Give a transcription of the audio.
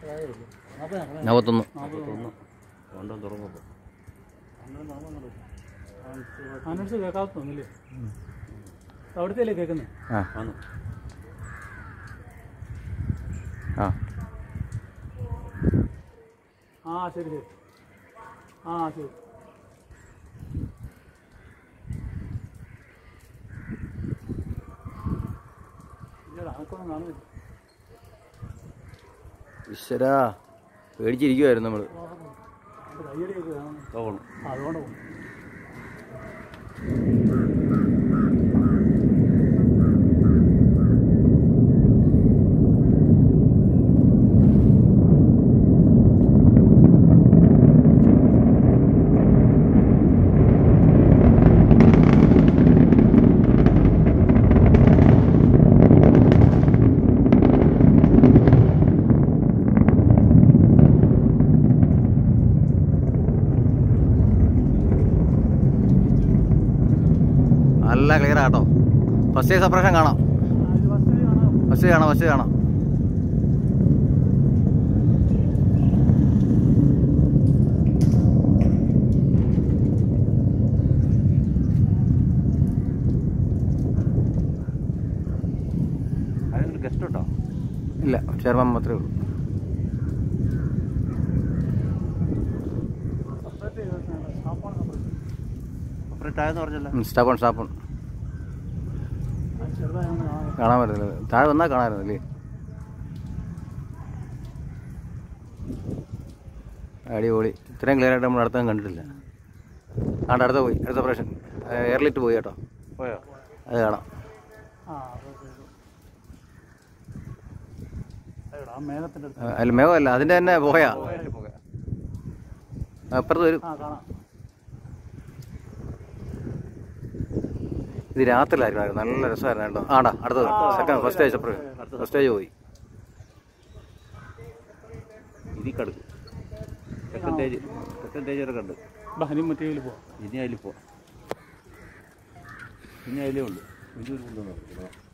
നാൽപ്പത്തൊന്ന് നാൽപ്പത്തൊന്ന് രണ്ടും തുറന്നപ്പോൾ അനൗൺസ് കേൾക്കാത്ത തോന്നില്ലേ അവിടുത്തെ അല്ലേ കേൾക്കുന്നത് ആ വന്നു ആ ആ ശരി ശരി ആ ശരി ഇല്ലടാ അതൊക്കെ കാണുന്നില്ല ഈശ്വരാ പേടിച്ചിരിക്കുമായിരുന്നു നമ്മൾ അത് കയ്യടിയൊക്കെ കാണുന്നു പോകണം ആ, അതുകൊണ്ട് പോകും നല്ല ക്ലിയർ ആട്ടോ ഫസ്റ്റ് സെപ്പറേഷൻ കാണാം ആ, ഇത് ബസ് കാണാം ഫസ്റ്റ് കാണാം ഫസ്റ്റ് കാണാം അതിനൊരു ഗസ്റ്റ് ഉണ്ടോ ഇല്ല ചെയർമാൻ മാത്രമേ ഉള്ളൂ സെപ്പറേറ്റ് ചെയ്തിട്ടുണ്ട് ഷാപ്പാണ് സെപ്പറേറ്റ് സെപ്പറേറ്റ് ആയെന്ന് പറഞ്ഞല്ലോ ഉം, സ്റ്റാപ്പോൺ സ്റ്റാപ്പോൺ അത് ചെറുതായതുകൊണ്ട് കാണാൻ കാണാൻ പറ്റില്ല താഴെ വന്നാൽ കാണാമായിരുന്നു അല്ലേ അടിപൊളി ഇത്രയും ക്ലിയർ ആയിട്ട് നമ്മൾ അടുത്തൊന്നും കണ്ടിട്ടില്ല ആണ്ട് അടുത്ത പോയി അടുത്ത ഓപ്പറേഷൻ എയർലിറ്റ് പോയി കേട്ടോ പോയോ അത് കാണാം ആ അത് ചെയ്തു എവിടാ ആ മേഘത്തിൻ്റെ അടുത്ത് ആ, അല്ല മേഘമല്ല അതിൻ്റെ തന്നെ പോയാ പോയാലും പോകാം അപ്പുറത്ത് വരും ആ കാണാം ഇത് രാത്രിയിലായിരിക്കും നല്ല രസമായിരുന്നു കേട്ടോ ആടാ അടുത്തത് സെക്കൻഡ് ഫസ്റ്റ് സ്റ്റേജ് അപ്പുറം ഫസ്റ്റ് സ്റ്റേജ് പോയി ഇതിൽ കടുക്കും സെക്കൻഡ് സ്റ്റേജ് സെക്കൻഡ് സ്റ്റേജ് വരെ കണ്ട് ബഹനി മറ്റേതിൽ പോവാം ഇനി അതിൽ പോവാം ഇനി അതിലേ ഉള്ളൂ ഇനി ഒരു കൊണ്ടുവന്നു